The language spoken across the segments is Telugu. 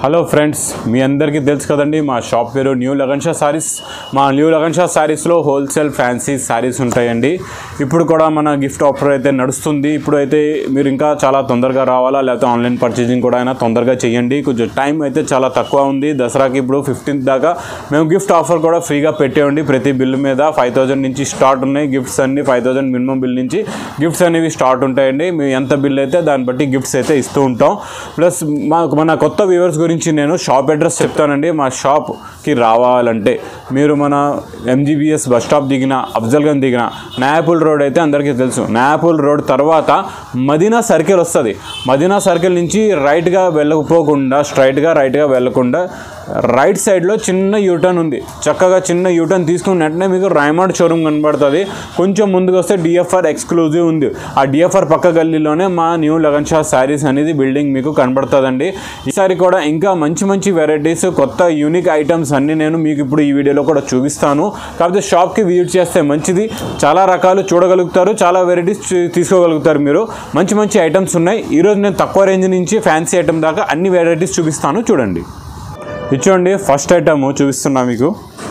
హలో ఫ్రెండ్స్ మీ అందరికీ తెలుసు కదండి మా షాప్ పేరు న్యూ లగన్ షా సారీస్ మా న్యూ లగన్ షా సారీస్లో హోల్సేల్ ఫ్యాన్సీ సారీస్ ఉంటాయండి ఇప్పుడు కూడా మన గిఫ్ట్ ఆఫర్ అయితే నడుస్తుంది ఇప్పుడు అయితే మీరు ఇంకా చాలా తొందరగా రావాలా లేకపోతే ఆన్లైన్ పర్చేసింగ్ కూడా అయినా తొందరగా చేయండి కొంచెం టైం అయితే చాలా తక్కువ ఉంది దసరాకి ఇప్పుడు ఫిఫ్టీన్త్ దాకా మేము గిఫ్ట్ ఆఫర్ కూడా ఫ్రీగా పెట్టేయండి ప్రతి బిల్ మీద ఫైవ్ థౌజండ్ నుంచి స్టార్ట్ ఉన్నాయి గిఫ్ట్స్ అన్ని ఫైవ్ థౌజండ్ మినిమం బిల్ నుంచి గిఫ్ట్స్ అనేవి స్టార్ట్ ఉంటాయండి మీ ఎంత బిల్ అయితే దాన్ని బట్టి గిఫ్ట్స్ అయితే ఇస్తూ ఉంటాం ప్లస్ మాకు మన కొత్త వ్యూవర్స్ గురించి నేను షాప్ అడ్రస్ చెప్తానండి మా షాప్కి రావాలంటే మీరు మన ఎంజీబీఎస్ బస్ స్టాప్ దిగిన అఫ్జల్గంజ్ దిగిన నాయాపుల్ రోడ్ అయితే అందరికీ తెలుసు నాయాపుల్ రోడ్ తర్వాత మదీనా సర్కిల్ వస్తుంది మదీనా సర్కిల్ నుంచి రైట్గా వెళ్ళకపోకుండా స్ట్రైట్గా రైట్గా వెళ్ళకుండా రైట్ సైడ్లో చిన్న యూటర్న్ ఉంది చక్కగా చిన్న యూటర్న్ తీసుకున్న వెంటనే మీకు రాయమాడ్ షోరూమ్ కనబడుతుంది కొంచెం ముందుకు వస్తే డిఎఫ్ఆర్ ఎక్స్క్లూజివ్ ఉంది ఆ డిఎఫ్ఆర్ పక్క గల్లీలోనే మా న్యూ లగన్ షా శారీస్ అనేది బిల్డింగ్ మీకు కనబడుతుందండి ఈసారి కూడా ఇంకా మంచి మంచి వెరైటీస్ కొత్త యూనిక్ ఐటమ్స్ అన్నీ నేను మీకు ఇప్పుడు ఈ వీడియోలో కూడా చూపిస్తాను కాకపోతే షాప్కి విజిట్ చేస్తే మంచిది చాలా రకాలు చూడగలుగుతారు చాలా వెరైటీస్ తీసుకోగలుగుతారు మీరు మంచి మంచి ఐటమ్స్ ఉన్నాయి ఈరోజు నేను తక్కువ రేంజ్ నుంచి ఫ్యాన్సీ ఐటమ్ దాకా అన్ని వెరైటీస్ చూపిస్తాను చూడండి ఇది చూడండి ఫస్ట్ ఐటమ్ చూపిస్తున్నా మీకు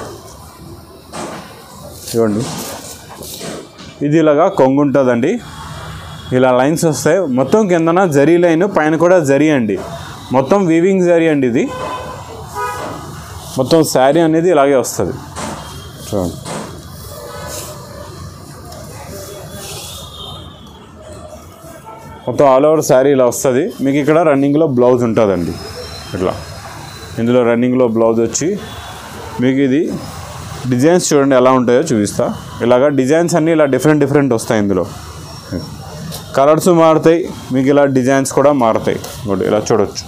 చూడండి ఇది ఇలాగా కొంగు ఉంటుందండి ఇలా లైన్స్ వస్తాయి మొత్తం కిందన జరీ లైన్ పైన కూడా జరీ అండి మొత్తం వీవింగ్ జరీ అండి ఇది మొత్తం శారీ అనేది ఇలాగే వస్తుంది చూడండి మొత్తం ఆల్ ఓవర్ శారీ ఇలా వస్తుంది మీకు ఇక్కడ రన్నింగ్లో బ్లౌజ్ ఉంటుందండి ఇట్లా ఇందులో రన్నింగ్లో బ్లౌజ్ వచ్చి మీకు ఇది డిజైన్స్ చూడండి ఎలా ఉంటాయో చూపిస్తా ఇలాగా డిజైన్స్ అన్నీ ఇలా డిఫరెంట్ డిఫరెంట్ వస్తాయి ఇందులో కలర్స్ మారుతాయి మీకు ఇలా డిజైన్స్ కూడా మారుతాయి ఇంకోటి ఇలా చూడొచ్చు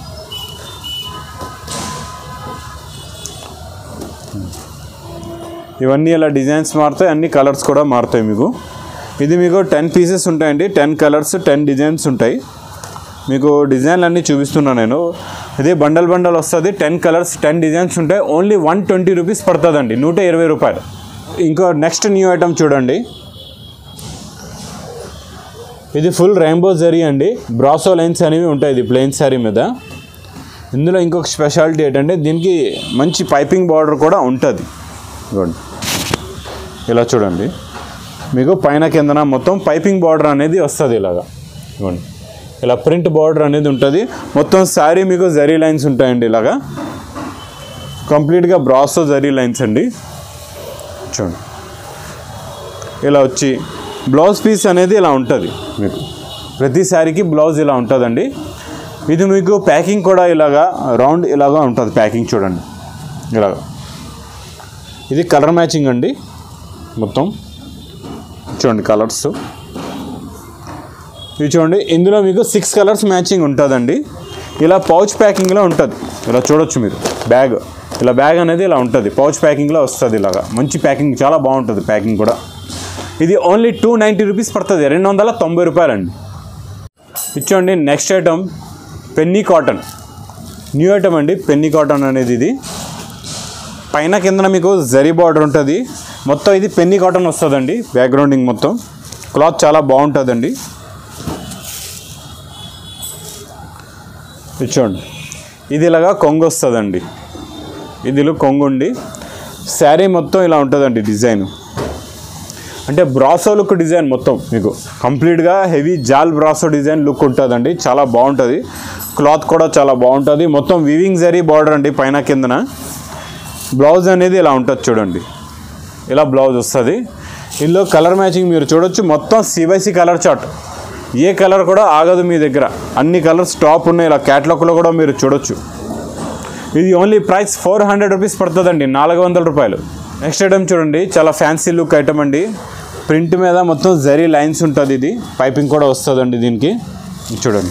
ఇవన్నీ ఇలా డిజైన్స్ మారుతాయి అన్ని కలర్స్ కూడా మారుతాయి మీకు ఇది మీకు టెన్ పీసెస్ ఉంటాయండి టెన్ కలర్స్ టెన్ డిజైన్స్ ఉంటాయి మీకు డిజైన్లు అన్నీ చూపిస్తున్నాను నేను ఇది బండల్ బండల్ వస్తుంది టెన్ కలర్స్ టెన్ డిజైన్స్ ఉంటాయి ఓన్లీ వన్ ట్వంటీ రూపీస్ పడుతుందండి నూట ఇరవై రూపాయలు ఇంకో నెక్స్ట్ న్యూ ఐటమ్ చూడండి ఇది ఫుల్ రెయిన్బో జరీ అండి బ్రాసో లైన్స్ అనేవి ఉంటాయి ఇది ప్లెయిన్ శారీ మీద ఇందులో ఇంకొక స్పెషాలిటీ ఏంటంటే దీనికి మంచి పైపింగ్ బార్డర్ కూడా ఉంటుంది ఇవ్వండి ఇలా చూడండి మీకు పైన కిందన మొత్తం పైపింగ్ బార్డర్ అనేది వస్తుంది ఇలాగా ఇవ్వండి ఇలా ప్రింట్ బార్డర్ అనేది ఉంటుంది మొత్తం శారీ మీకు జరీ లైన్స్ ఉంటాయండి ఇలాగా కంప్లీట్గా బ్రాస్తో జరీ లైన్స్ అండి చూడండి ఇలా వచ్చి బ్లౌజ్ పీస్ అనేది ఇలా ఉంటుంది మీకు ప్రతి శారీకి బ్లౌజ్ ఇలా ఉంటుందండి ఇది మీకు ప్యాకింగ్ కూడా ఇలాగా రౌండ్ ఇలాగా ఉంటుంది ప్యాకింగ్ చూడండి ఇలాగా ఇది కలర్ మ్యాచింగ్ అండి మొత్తం చూడండి కలర్స్ ఇవి చూడండి ఇందులో మీకు సిక్స్ కలర్స్ మ్యాచింగ్ ఉంటుందండి ఇలా పౌచ్ ప్యాకింగ్లో ఉంటుంది ఇలా చూడొచ్చు మీరు బ్యాగ్ ఇలా బ్యాగ్ అనేది ఇలా ఉంటుంది పౌచ్ ప్యాకింగ్లో వస్తుంది ఇలాగా మంచి ప్యాకింగ్ చాలా బాగుంటుంది ప్యాకింగ్ కూడా ఇది ఓన్లీ టూ నైంటీ రూపీస్ పడుతుంది రెండు వందల తొంభై రూపాయలండి ఇచ్చోండి next item penny cotton new item అండి పెన్నీ కాటన్ అనేది ఇది పైన కిందన మీకు జరీ బార్డర్ ఉంటుంది మొత్తం ఇది పెన్నీ కాటన్ వస్తుందండి బ్యాక్గ్రౌండింగ్ మొత్తం క్లాత్ చాలా బాగుంటుందండి ఇచ్చోండి ఇది ఇలాగా కొంగు వస్తుందండి ఇది కొంగు ఉండి శారీ మొత్తం ఇలా ఉంటుందండి డిజైన్ అంటే బ్రాసో లుక్ డిజైన్ మొత్తం మీకు కంప్లీట్గా హెవీ జాల్ బ్రాసో డిజైన్ లుక్ ఉంటుందండి చాలా బాగుంటుంది క్లాత్ కూడా చాలా బాగుంటుంది మొత్తం వివింగ్ జరీ బార్డర్ అండి పైన కిందన బ్లౌజ్ అనేది ఇలా ఉంటుంది చూడండి ఇలా బ్లౌజ్ వస్తుంది ఇందులో కలర్ మ్యాచింగ్ మీరు చూడొచ్చు మొత్తం సివైసి కలర్ చార్ట్ ఏ కలర్ కూడా ఆగదు మీ దగ్గర అన్ని కలర్స్ టాప్ ఉన్నాయి ఇలా క్యాటలాగ్లో కూడా మీరు చూడొచ్చు ఇది only price four hundred rupees పడుతుందండి నాలుగు వందల రూపాయలు నెక్స్ట్ ఐటమ్ చూడండి చాలా ఫ్యాన్సీ లుక్ ఐటమ్ అండి ప్రింట్ మీద మొత్తం జరీ లైన్స్ ఉంటుంది ఇది పైపింగ్ కూడా వస్తుందండి దీనికి ఇది చూడండి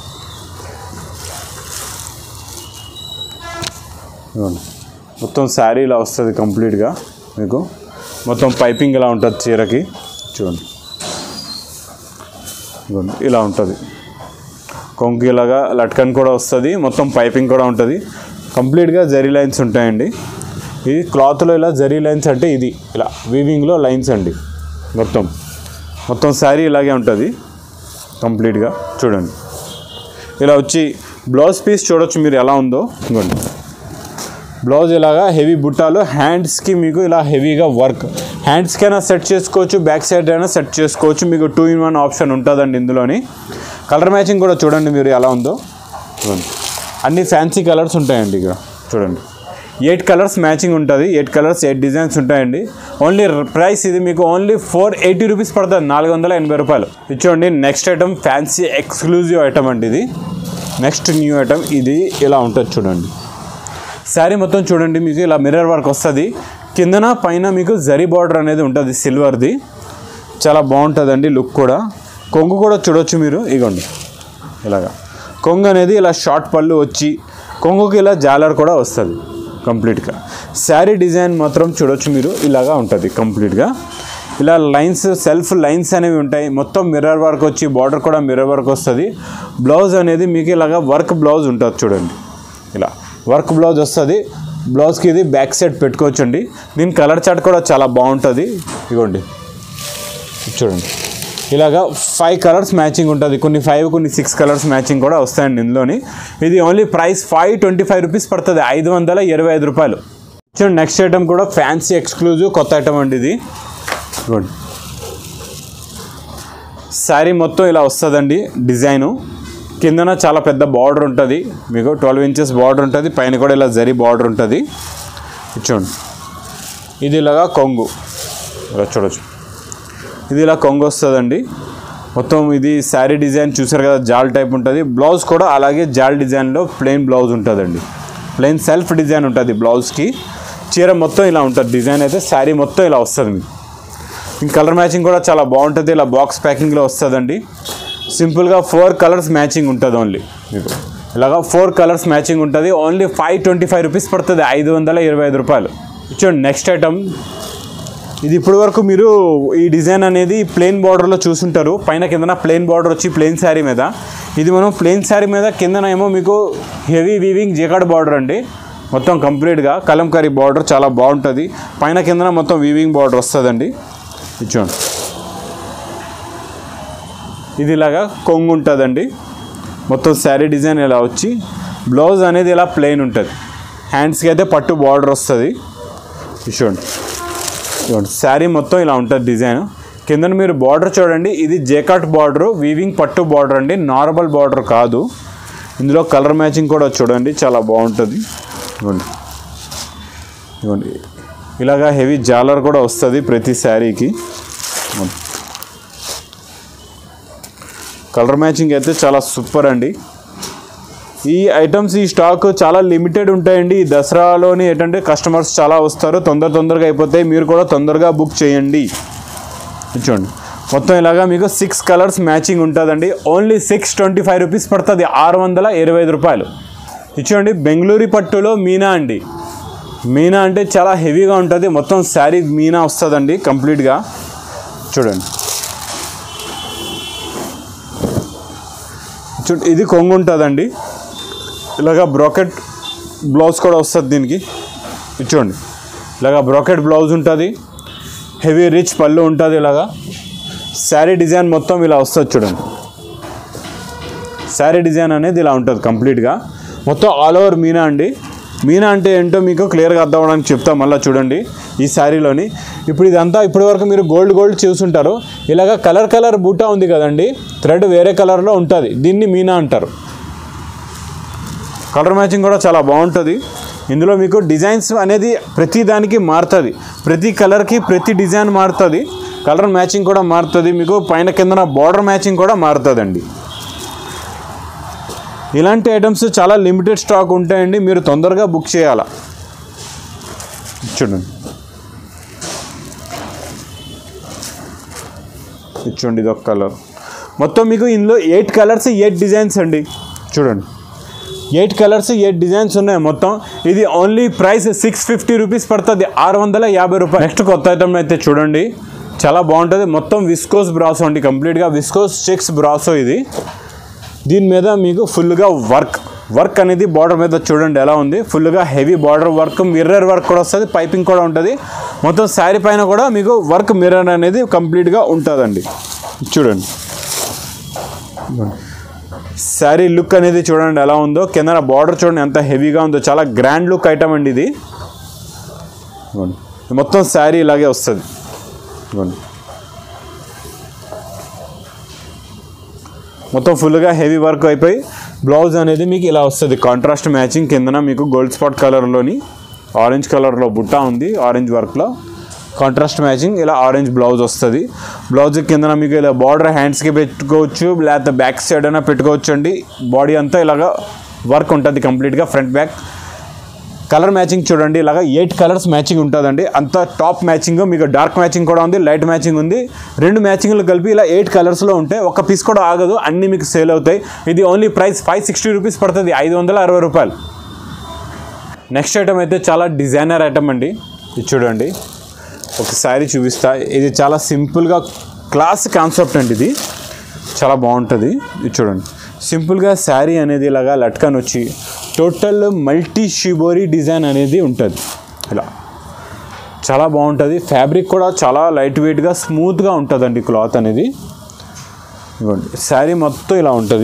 ఇదిగోండి. మొత్తం శారీ ఇలా వస్తుంది కంప్లీట్గా మీకు మొత్తం పైపింగ్ ఇలా ఉంటుంది చీరకి చూడండి ఇదిగోండి. ఇలా ఉంటుంది కొంకి ఇలాగా లట్కన్ కూడా వస్తుంది మొత్తం పైపింగ్ కూడా ఉంటుంది కంప్లీట్గా జరీ లైన్స్ ఉంటాయండి ఇది క్లాత్లో ఇలా జరీ లైన్స్ అంటే ఇది ఇలా వీవింగ్లో లైన్స్ అండి మొత్తం మొత్తం శారీ ఇలాగే ఉంటుంది కంప్లీట్గా చూడండి ఇలా వచ్చి బ్లౌజ్ పీస్ చూడొచ్చు మీరు ఎలా ఉందో ఇదిగోండి బ్లౌజ్ ఇలాగా హెవీ బుట్టాలు హ్యాండ్స్కి మీకు ఇలా హెవీగా వర్క్ హ్యాండ్స్కి అయినా సెట్ చేసుకోవచ్చు బ్యాక్ సైడ్ అయినా సెట్ చేసుకోవచ్చు మీకు టూ ఇన్ వన్ ఆప్షన్ ఉంటుందండి ఇందులోని కలర్ మ్యాచింగ్ కూడా చూడండి మీరు ఎలా ఉందో చూడండి అన్ని ఫ్యాన్సీ కలర్స్ ఉంటాయండి ఇక్కడ చూడండి ఎయిట్ కలర్స్ మ్యాచింగ్ ఉంటుంది ఎయిట్ కలర్స్ ఎయిట్ డిజైన్స్ ఉంటాయండి ఓన్లీ ప్రైస్ ఇది మీకు ఓన్లీ ఫోర్ ఎయిటీ రూపీస్ పడుతుంది నాలుగు వందల ఎనభై రూపాయలు ఇచ్చోండి next item fancy exclusive item అండి ఇది నెక్స్ట్ న్యూ ఐటమ్ ఇది ఇలా ఉంటుంది చూడండి శారీ మొత్తం చూడండి మీకు ఇలా మిర్రర్ వర్క్ వస్తుంది కిందన పైన మీకు జరీ బార్డర్ అనేది ఉంటుంది సిల్వర్ది చాలా బాగుంటుందండి లుక్ కూడా కొంగు కూడా చూడొచ్చు మీరు ఇగోండి ఇలాగా కొంగు అనేది ఇలా షార్ట్ పళ్ళు వచ్చి కొంగుకి ఇలా జాలర్ కూడా వస్తుంది కంప్లీట్గా శారీ డిజైన్ మాత్రం చూడొచ్చు మీరు ఇలాగా ఉంటుంది కంప్లీట్గా ఇలా లైన్స్ సెల్ఫ్ లైన్స్ అనేవి ఉంటాయి మొత్తం మిర్రర్ వర్క్ వచ్చి బార్డర్ కూడా మిర్రర్ వర్క్ వస్తుంది బ్లౌజ్ అనేది మీకు ఇలాగా వర్క్ బ్లౌజ్ ఉంటుంది చూడండి ఇలా వర్క్ బ్లౌజ్ వస్తుంది బ్లౌజ్కి ఇది బ్యాక్ సైడ్ పెట్టుకోవచ్చండి దీని కలర్ చార్ట్ కూడా చాలా బాగుంటుంది ఇగోండి చూడండి ఇలాగా ఫైవ్ కలర్స్ మ్యాచింగ్ ఉంటుంది కొన్ని ఫైవ్ కొన్ని సిక్స్ కలర్స్ మ్యాచింగ్ కూడా వస్తాయండి ఇందులోని ఇది only price five twenty five rupees పడుతుంది ఐదు వందల ఇరవై ఐదు రూపాయలు చూడండి నెక్స్ట్ ఐటమ్ కూడా ఫ్యాన్సీ ఎక్స్క్లూజివ్ కొత్త ఐటమ్ అండి ఇది ఇదిగోండి శారీ మొత్తం ఇలా వస్తుందండి డిజైను కిందన చాలా పెద్ద బార్డర్ ఉంటుంది మీకు ట్వెల్వ్ ఇంచెస్ బార్డర్ ఉంటుంది పైన కూడా ఇలా జరీ బార్డర్ ఉంటుంది ఇది చూడండి ఇది ఇలాగా కొంగు ఇలా చూడొచ్చు ఇది ఇలా కొంగు వస్తుందండి మొత్తం ఇది శారీ డిజైన్ చూసారు కదా జాల్ టైప్ ఉంటుంది బ్లౌజ్ కూడా అలాగే జాల్ డిజైన్లో ప్లెయిన్ బ్లౌజ్ ఉంటుందండి ప్లెయిన్ సెల్ఫ్ డిజైన్ ఉంటుంది బ్లౌజ్కి చీర మొత్తం ఇలా ఉంటుంది డిజైన్ అయితే శారీ మొత్తం ఇలా వస్తుంది మీకు ఇంక కలర్ మ్యాచింగ్ కూడా చాలా బాగుంటుంది ఇలా బాక్స్ ప్యాకింగ్లో వస్తుందండి సింపుల్గా ఫోర్ కలర్స్ మ్యాచింగ్ ఉంటుంది ఓన్లీ మీకు ఇలాగా ఫోర్ కలర్స్ మ్యాచింగ్ ఉంటుంది only five twenty five rupees పడుతుంది ఐదు వందల ఇరవై ఐదు రూపాయలు చూడండి నెక్స్ట్ ఐటమ్ ఇది ఇప్పటి వరకు మీరు ఈ డిజైన్ అనేది ప్లెయిన్ బార్డర్లో చూసుంటారు పైన కిందన ప్లెయిన్ బార్డర్ వచ్చి ప్లెయిన్ శారీ మీద ఇది మనం ప్లెయిన్ శారీ మీద కిందన ఏమో మీకు హెవీ వీవింగ్ జెకాడ్ బార్డర్ అండి మొత్తం కంప్లీట్గా కలంకారీ బార్డర్ చాలా బాగుంటుంది పైన కిందన మొత్తం వీవింగ్ బార్డర్ వస్తుందండి ఇది చూడండి ఇది ఇలాగా కొంగు ఉంటుందండి మొత్తం శారీ డిజైన్ ఇలా వచ్చి బ్లౌజ్ అనేది ఇలా ప్లెయిన్ ఉంటుంది హ్యాండ్స్కి అయితే పట్టు బార్డర్ వస్తుంది ఇది చూడండి చూడండి శారీ మొత్తం ఇలా ఉంటుంది డిజైన్ కింద మీరు బార్డర్ చూడండి ఇది జేకాట్ బార్డర్ వీవింగ్ పట్టు బార్డర్ అండి నార్మల్ బార్డర్ కాదు ఇందులో కలర్ మ్యాచింగ్ కూడా చూడండి చాలా బాగుంటుంది ఇవ్వండి ఇవ్వండి ఇలాగా హెవీ జాలర్ కూడా వస్తుంది ప్రతి శారీకి కలర్ మ్యాచింగ్ అయితే చాలా సూపర్ అండి ఈ ఐటమ్స్ ఈ స్టాక్ చాలా లిమిటెడ్ ఉంటాయండి ఈ దసరాలోని ఏంటంటే కస్టమర్స్ చాలా వస్తారు తొందర తొందరగా అయిపోతాయి మీరు కూడా తొందరగా బుక్ చేయండి ఇది చూడండి మొత్తం ఇలాగా మీకు సిక్స్ కలర్స్ మ్యాచింగ్ ఉంటుందండి only six twenty five rupees పడుతుంది ఆరు వందల ఇరవై ఐదు రూపాయలు ఇది చూడండి బెంగళూరు పట్టులో మీనా అండి మీనా అంటే చాలా హెవీగా ఉంటుంది మొత్తం శారీ మీనా వస్తుందండి కంప్లీట్గా చూడండి చూడండి ఇది కొంగు ఉంటుందండి ఇలాగా బ్రాకెట్ బ్లౌజ్ కూడా వస్తుంది దీనికి ఇది చూడండి ఇలాగా బ్రాకెట్ బ్లౌజ్ ఉంటుంది హెవీ రిచ్ పళ్ళు ఉంటుంది ఇలాగా శారీ డిజైన్ మొత్తం ఇలా వస్తుంది చూడండి శారీ డిజైన్ అనేది ఇలా ఉంటుంది కంప్లీట్గా మొత్తం ఆల్ ఓవర్ మీనా అండి మీనా అంటే ఏంటో మీకు క్లియర్గా అర్థం అవ్వడానికి చెప్తాం మళ్ళీ చూడండి ఈ శారీలోని ఇప్పుడు ఇదంతా ఇప్పటి వరకు మీరు గోల్డ్ గోల్డ్ చూసుంటారు ఇలాగ కలర్ కలర్ బూటా ఉంది కదండి థ్రెడ్ వేరే కలర్లో ఉంటుంది దీన్ని మీనా అంటారు కలర్ మ్యాచింగ్ కూడా చాలా బాగుంటుంది ఇందులో మీకు డిజైన్స్ అనేది ప్రతి దానికి మారుతుంది ప్రతి కలర్కి ప్రతి డిజైన్ మారుతుంది కలర్ మ్యాచింగ్ కూడా మారుతుంది మీకు పైన కిందన బార్డర్ మ్యాచింగ్ కూడా మారుతుందండి ఇలాంటి ఐటమ్స్ చాలా లిమిటెడ్ స్టాక్ ఉంటాయండి మీరు తొందరగా బుక్ చేయాలా చూడండి ఇది చూడండి ఇది ఒక కలర్ మొత్తం మీకు ఇందులో ఎయిట్ కలర్స్ ఎయిట్ డిజైన్స్ అండి చూడండి ఎయిట్ కలర్స్ ఎయిట్ డిజైన్స్ ఉన్నాయి మొత్తం ఇది only price six fifty rupees పడుతుంది ఆరు వందల యాభై రూపాయలు నెక్స్ట్ కొత్త ఐటమ్ అయితే చూడండి చాలా బాగుంటుంది మొత్తం విస్కోస్ బ్రాసో అండి కంప్లీట్గా విస్కోస్ చెక్స్ బ్రాసో ఇది దీని మీద మీకు ఫుల్గా వర్క్ వర్క్ అనేది బార్డర్ మీద చూడండి ఎలా ఉంది ఫుల్గా heavy border work mirror work కూడా వస్తుంది పైపింగ్ కూడా ఉంటుంది మొత్తం శారీ పైన కూడా మీకు వర్క్ మిర్రర్ అనేది కంప్లీట్గా ఉంటుందండి చూడండి శారీ లుక్ అనేది చూడండి ఎలా ఉందో కింద బార్డర్ చూడండి ఎంత హెవీగా ఉందో చాలా గ్రాండ్ లుక్ ఐటమ్ అండి ఇది ఇదిగోండి. మొత్తం శారీ ఇలాగే వస్తుంది ఇదిగోండి మొత్తం ఫుల్గా హెవీ వర్క్ అయిపోయి బ్లౌజ్ అనేది మీకు ఇలా వస్తుంది కాంట్రాస్ట్ మ్యాచింగ్ కిందన మీకు గోల్డ్ స్పాట్ కలర్లోని ఆరెంజ్ కలర్లో బుట్ట ఉంది ఆరెంజ్ వర్క్లో కాంట్రాస్ట్ మ్యాచింగ్ ఇలా ఆరెంజ్ బ్లౌజ్ వస్తుంది బ్లౌజ్ కిందన మీకు ఇలా బార్డర్ హ్యాండ్స్కి పెట్టుకోవచ్చు లేకపోతే బ్యాక్ సైడ్ అయినా పెట్టుకోవచ్చు అండి బాడీ అంతా ఇలాగా వర్క్ ఉంటుంది కంప్లీట్గా ఫ్రంట్ బ్యాక్ కలర్ మ్యాచింగ్ చూడండి ఇలాగ ఎయిట్ కలర్స్ మ్యాచింగ్ ఉంటుందండి అంత టాప్ మ్యాచింగ్ మీకు డార్క్ మ్యాచింగ్ కూడా ఉంది లైట్ మ్యాచింగ్ ఉంది రెండు మ్యాచింగ్లు కలిపి ఇలా ఎయిట్ కలర్స్లో ఉంటాయి ఒక పీస్ కూడా ఆగదు అన్నీ మీకు సేల్ అవుతాయి ఇది only price five sixty rupees పడుతుంది ఐదు వందల అరవై రూపాయలు నెక్స్ట్ ఐటమ్ అయితే చాలా డిజైనర్ ఐటమ్ అండి ఇది చూడండి ఒక శారీ చూపిస్తా ఇది చాలా సింపుల్గా క్లాస్ కాన్సెప్ట్ అండి ఇది చాలా బాగుంటుంది ఇది చూడండి సింపుల్గా శారీ అనేది ఇలాగా లట్కన్ వచ్చి టోటల్ మల్టీ షిబోరీ డిజైన్ అనేది ఉంటుంది ఇలా చాలా బాగుంటుంది ఫ్యాబ్రిక్ కూడా చాలా లైట్ వెయిట్గా స్మూత్గా ఉంటుందండి క్లాత్ అనేది ఇవ్వండి శారీ మొత్తం ఇలా ఉంటుంది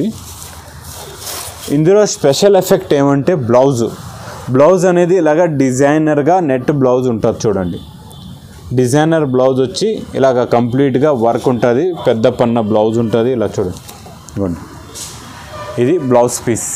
ఇందులో స్పెషల్ ఎఫెక్ట్ ఏమంటే బ్లౌజ్ బ్లౌజ్ అనేది ఇలాగ డిజైనర్గా నెట్ బ్లౌజ్ ఉంటుంది చూడండి డిజైనర్ బ్లౌజ్ వచ్చి ఇలాగ కంప్లీట్గా వర్క్ ఉంటుంది పెద్ద పన్న బ్లౌజ్ ఉంటుంది ఇలా చూడండి ఇవ్వండి ఇది blouse piece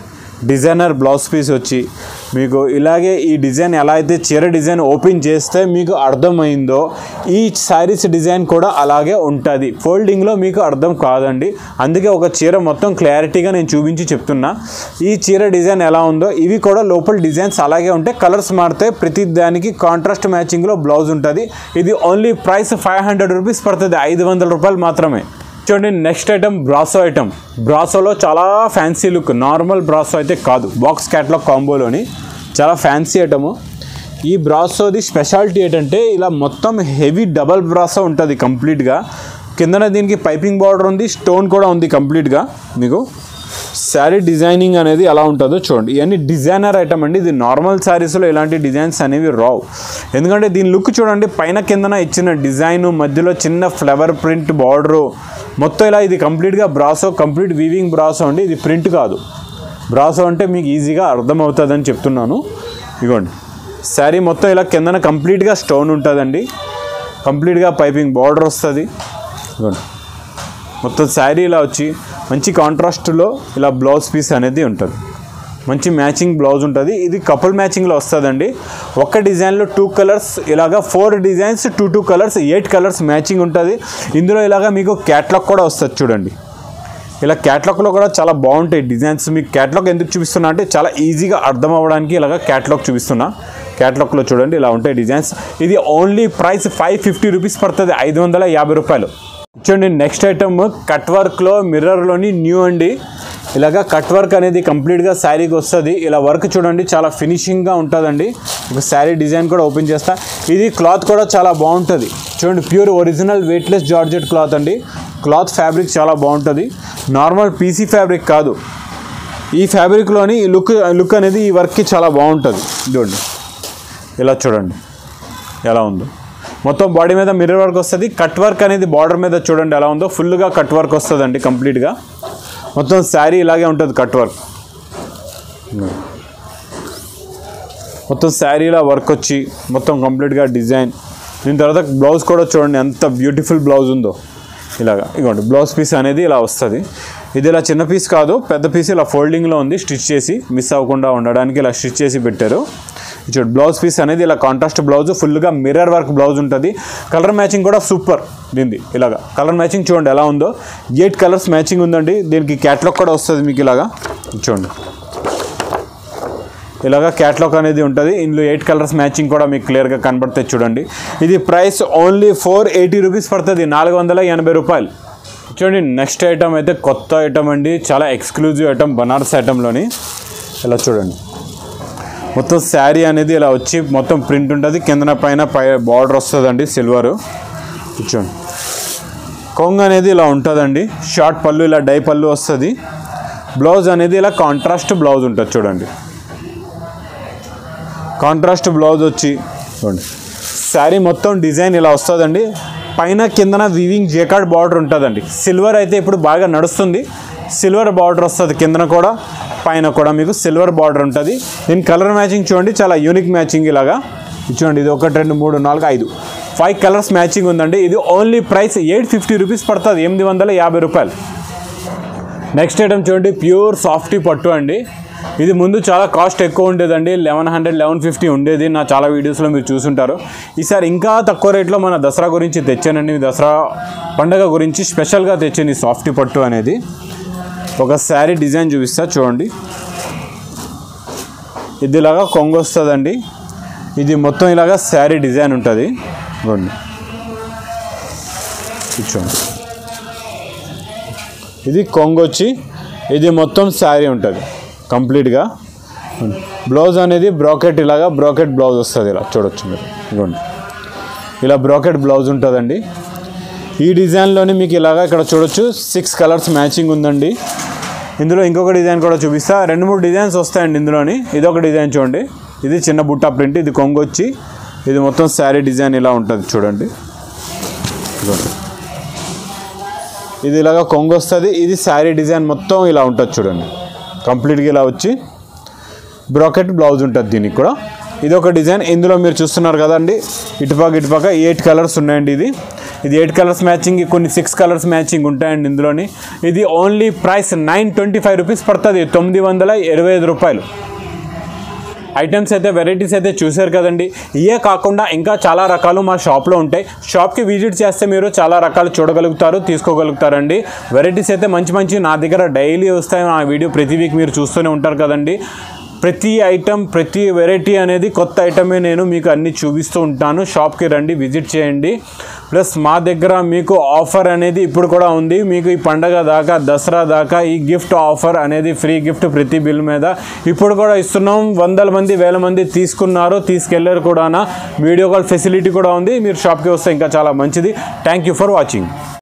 designer blouse piece వచ్చి మీకు ఇలాగే ఈ డిజైన్ ఎలా అయితే చీర డిజైన్ ఓపెన్ చేస్తే మీకు అర్థమైందో ఈ శారీస్ డిజైన్ కూడా అలాగే ఉంటుంది ఫోల్డింగ్లో మీకు అర్థం కాదండి అందుకే ఒక చీర మొత్తం క్లారిటీగా నేను చూపించి చెప్తున్నా ఈ చీర డిజైన్ ఎలా ఉందో ఇవి కూడా లోపల డిజైన్స్ అలాగే ఉంటాయి కలర్స్ మారితే ప్రతి దానికి కాంట్రాస్ట్ మ్యాచింగ్లో బ్లౌజ్ ఉంటుంది ఇది only price five hundred rupees పడుతుంది ఐదు వందల రూపాయలు మాత్రమే చూడండి నెక్స్ట్ ఐటమ్ బ్రాసో ఐటమ్ బ్రాసోలో చాలా ఫ్యాన్సీ లుక్ నార్మల్ బ్రాసో అయితే కాదు బాక్స్ క్యాట్లాగ్ కాంబోలోని చాలా ఫ్యాన్సీ ఐటము ఈ బ్రాసోది స్పెషాలిటీ ఏంటంటే ఇలా మొత్తం హెవీ డబల్ బ్రాసో ఉంటుంది కంప్లీట్గా కిందన దీనికి పైపింగ్ బార్డర్ ఉంది స్టోన్ కూడా ఉంది కంప్లీట్గా మీకు శారీ డిజైనింగ్ అనేది ఎలా ఉంటుందో చూడండి ఇవన్నీ డిజైనర్ ఐటమ్ అండి ఇది నార్మల్ శారీస్లో ఇలాంటి డిజైన్స్ అనేవి రావు ఎందుకంటే దీని లుక్ చూడండి పైన కిందన ఇచ్చిన డిజైన్ మధ్యలో చిన్న ఫ్లవర్ ప్రింట్ బార్డరు మొత్తం ఇలా ఇది కంప్లీట్గా బ్రాసో కంప్లీట్ వీవింగ్ బ్రాసో అండి ఇది ప్రింట్ కాదు బ్రాసో అంటే మీకు ఈజీగా అర్థమవుతుందని చెప్తున్నాను ఇగోండి శారీ మొత్తం ఇలా కిందన కంప్లీట్గా స్టోన్ ఉంటుందండి కంప్లీట్గా పైపింగ్ బార్డర్ వస్తుంది ఇగోండి మొత్తం శారీ ఇలా వచ్చి మంచి కాంట్రాస్ట్లో ఇలా బ్లౌజ్ పీస్ అనేది ఉంటుంది మంచి మ్యాచింగ్ బ్లౌజ్ ఉంటుంది ఇది కపుల్ మ్యాచింగ్లో వస్తుందండి ఒక్క డిజైన్లో టూ కలర్స్ ఇలాగా four designs two two colours eight colours matching ఉంటుంది ఇందులో ఇలాగా మీకు క్యాట్లాగ్ కూడా వస్తుంది చూడండి ఇలా క్యాట్లాగ్లో కూడా చాలా బాగుంటాయి డిజైన్స్ మీకు క్యాట్లాగ్ ఎందుకు చూపిస్తున్నా అంటే చాలా ఈజీగా అర్థం అవ్వడానికి ఇలాగ క్యాట్లాగ్ చూపిస్తున్నా క్యాట్లాగ్లో చూడండి ఇలా ఉంటాయి డిజైన్స్ ఇది only price five fifty rupees పడుతుంది ఐదు వందల యాభై రూపాయలు చూడండి నెక్స్ట్ ఐటమ్ కట్ వర్క్లో మిర్రర్లోని న్యూ అండి ఇలాగ కట్ వర్క్ అనేది కంప్లీట్గా శారీకి వస్తుంది ఇలా వర్క్ చూడండి చాలా ఫినిషింగ్గా ఉంటుందండి ఒక శారీ డిజైన్ కూడా ఓపెన్ చేస్తా ఇది క్లాత్ కూడా చాలా బాగుంటుంది చూడండి pure original weightless georgette cloth అండి క్లాత్ ఫ్యాబ్రిక్ చాలా బాగుంటుంది నార్మల్ పీసీ ఫ్యాబ్రిక్ కాదు ఈ ఫ్యాబ్రిక్లోని ఈ లుక్ లుక్ అనేది ఈ వర్క్కి చాలా బాగుంటుంది చూడండి ఇలా చూడండి ఎలా ఉందో మొత్తం బాడీ మీద మిర్రర్ వర్క్ వస్తుంది కట్ వర్క్ అనేది బార్డర్ మీద చూడండి ఎలా ఉందో ఫుల్గా కట్ వర్క్ వస్తుందండి కంప్లీట్గా మొత్తం శారీ ఇలాగే ఉంటుంది కట్ వర్క్ మొత్తం శారీలో వర్క్ వచ్చి మొత్తం కంప్లీట్గా డిజైన్ దీని తర్వాత బ్లౌజ్ కూడా చూడండి ఎంత బ్యూటిఫుల్ బ్లౌజ్ ఉందో ఇలాగా ఇగోండి బ్లౌజ్ పీస్ అనేది ఇలా వస్తుంది ఇది ఇలా చిన్న పీస్ కాదు పెద్ద పీస్ ఇలా ఫోల్డింగ్లో ఉంది స్టిచ్ చేసి మిస్ అవ్వకుండా ఉండడానికి ఇలా స్టిచ్ చేసి పెట్టారు ఇది చూడండి బ్లౌజ్ పీస్ అనేది ఇలా కాంట్రాస్ట్ బ్లౌజ్ ఫుల్గా మిర్రర్ వర్క్ బ్లౌజ్ ఉంటుంది కలర్ మ్యాచింగ్ కూడా సూపర్ దీనిది ఇలాగా కలర్ మ్యాచింగ్ చూడండి ఎలా ఉందో ఎయిట్ కలర్స్ మ్యాచింగ్ ఉందండి దీనికి క్యాట్లాగ్ కూడా వస్తుంది మీకు ఇలాగా ఇది చూడండి ఇలాగా క్యాట్లాగ్ అనేది ఉంటుంది ఇందులో ఎయిట్ కలర్స్ మ్యాచింగ్ కూడా మీకు క్లియర్గా కనబడుతుంది చూడండి ఇది price only four eighty rupees పడుతుంది నాలుగు వందల ఎనభై రూపాయలు చూడండి నెక్స్ట్ ఐటమ్ అయితే కొత్త ఐటమ్ అండి చాలా ఎక్స్క్లూజివ్ ఐటమ్ బనారస్ ఐటంలోని ఇలా చూడండి మొత్తం శారీ అనేది ఇలా వచ్చి మొత్తం ప్రింట్ ఉంటుంది కిందన పైన పై బార్డర్ వస్తుందండి సిల్వరు చూడండి కొంగు అనేది ఇలా ఉంటుందండి షార్ట్ పళ్ళు ఇలా డై పళ్ళు వస్తుంది బ్లౌజ్ అనేది ఇలా కాంట్రాస్ట్ బ్లౌజ్ ఉంటుంది చూడండి కాంట్రాస్ట్ బ్లౌజ్ వచ్చి చూడండి శారీ మొత్తం డిజైన్ ఇలా వస్తుందండి పైన కిందన వివింగ్ జేకార్డ్ బార్డర్ ఉంటుందండి సిల్వర్ అయితే ఇప్పుడు బాగా నడుస్తుంది సిల్వర్ బార్డర్ వస్తుంది కిందన కూడా పైన కూడా మీకు సిల్వర్ బార్డర్ ఉంటుంది దీని కలర్ మ్యాచింగ్ చూడండి చాలా యూనిక్ మ్యాచింగ్ ఇలాగా ఇది చూడండి ఇది ఒకటి రెండు మూడు నాలుగు ఐదు ఫైవ్ కలర్స్ మ్యాచింగ్ ఉందండి ఇది only price eight fifty rupees పడుతుంది ఎనిమిది వందల యాభై రూపాయలు నెక్స్ట్ ఐటమ్ చూడండి ప్యూర్ సాఫ్టీ పట్టు అండి ఇది ముందు చాలా కాస్ట్ ఎక్కువ ఉండేదండి లెవెన్ హండ్రెడ్ లెవెన్ ఫిఫ్టీ ఉండేది నా చాలా వీడియోస్లో మీరు చూసుంటారు ఈసారి ఇంకా తక్కువ రేట్లో మన దసరా గురించి తెచ్చానండి ఈ దసరా పండగ గురించి స్పెషల్గా తెచ్చాను ఈ సాఫ్టీ పట్టు అనేది ఒక శారీ డిజైన్ చూపిస్తా చూడండి ఇది ఇలాగా కొంగు వస్తుందండి ఇది మొత్తం ఇలాగా శారీ డిజైన్ ఉంటుంది చూడండి ఇది చూడండి ఇది కొంగు వచ్చి ఇది మొత్తం శారీ ఉంటుంది కంప్లీట్గా బ్లౌజ్ అనేది బ్రాకెట్ ఇలాగా బ్రాకెట్ బ్లౌజ్ వస్తుంది ఇలా చూడొచ్చు మీరు ఇదిగోండి ఇలా బ్రాకెట్ బ్లౌజ్ ఉంటుందండి ఈ డిజైన్లోని మీకు ఇలాగా ఇక్కడ చూడొచ్చు సిక్స్ కలర్స్ మ్యాచింగ్ ఉందండి ఇందులో ఇంకొక డిజైన్ కూడా చూపిస్తా రెండు మూడు డిజైన్స్ వస్తాయండి ఇందులోని ఇది ఒక డిజైన్ చూడండి ఇది చిన్న బుట్ట ప్రింట్ ఇది కొంగు వచ్చి ఇది మొత్తం శారీ డిజైన్ ఇలా ఉంటుంది చూడండి ఇదిగోండి ఇది ఇలాగ కొంగు వస్తుంది ఇది శారీ డిజైన్ మొత్తం ఇలా ఉంటుంది చూడండి కంప్లీట్గా ఇలా వచ్చి బ్రాకెట్ బ్లౌజ్ ఉంటుంది దీనికి కూడా ఇది ఒక డిజైన్ ఇందులో మీరు చూస్తున్నారు కదండి ఇటుపక్క ఇటుపక్క ఎయిట్ కలర్స్ ఉన్నాయండి ఇది ఇది ఎయిట్ కలర్స్ మ్యాచింగ్ కొన్ని సిక్స్ కలర్స్ మ్యాచింగ్ ఉంటాయండి ఇందులోని ఇది only price nine twenty five rupees పడుతుంది తొమ్మిది వందల ఇరవై ఐదు రూపాయలు ఐటమ్స్ అయితే వెరైటీస్ అయితే చూశారు కదండి ఇవే కాకుండా ఇంకా చాలా రకాలు మా షాప్లో ఉంటాయి షాప్కి విజిట్ చేస్తే మీరు చాలా రకాలు చూడగలుగుతారు తీసుకోగలుగుతారండి వెరైటీస్ అయితే మంచి మంచి నా దగ్గర డైలీ వస్తాయి నా వీడియో ప్రతి వీక్ మీరు చూస్తూనే ఉంటారు కదండి ప్రతి ఐటమ్ ప్రతి వెరైటీ అనేది కొత్త ఐటమే నేను మీకు అన్ని చూపిస్తూ ఉంటాను షాప్కి రండి విజిట్ చేయండి ప్లస్ మా దగ్గర మీకు ఆఫర్ అనేది ఇప్పుడు కూడా ఉంది మీకు ఈ పండగ దాకా దసరా దాకా ఈ గిఫ్ట్ ఆఫర్ అనేది ఫ్రీ గిఫ్ట్ ప్రతి బిల్ మీద ఇప్పుడు కూడా ఇస్తున్నాం వందల మంది వేల మంది తీసుకున్నారు తీసుకెళ్లారు కూడా వీడియో కాల్ ఫెసిలిటీ కూడా ఉంది మీరు షాప్కి వస్తే ఇంకా చాలా మంచిది థ్యాంక్ యూ ఫర్ వాచింగ్